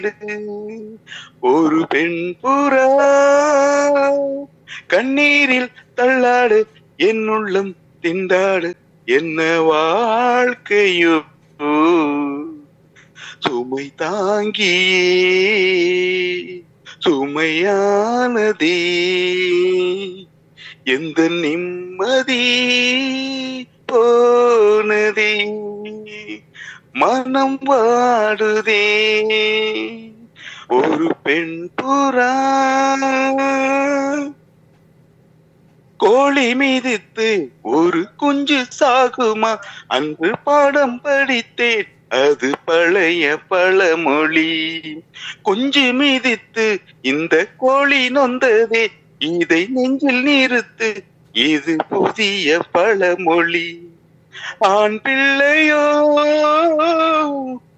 ஒரு பெண் புறா கண்ணீரில் தள்ளாடு என் உள்ளம் திண்டாடு என்ன வாழ்க்கையோ சுமை தாங்கியே சுமையானதே எந்த நிம்மதி போனதே மனம் வாடுதே ஒரு பெண் புறா கோழி மீதித்து ஒரு குஞ்சு சாகுமா அன்று பாடம் படித்தேன் அது பழைய பழமொழி குஞ்சு மீதித்து இந்த கோழி நொந்ததே இதை நெஞ்சில் நிறுத்து இது புதிய பழமொழி ஆண் பிள்ளையோ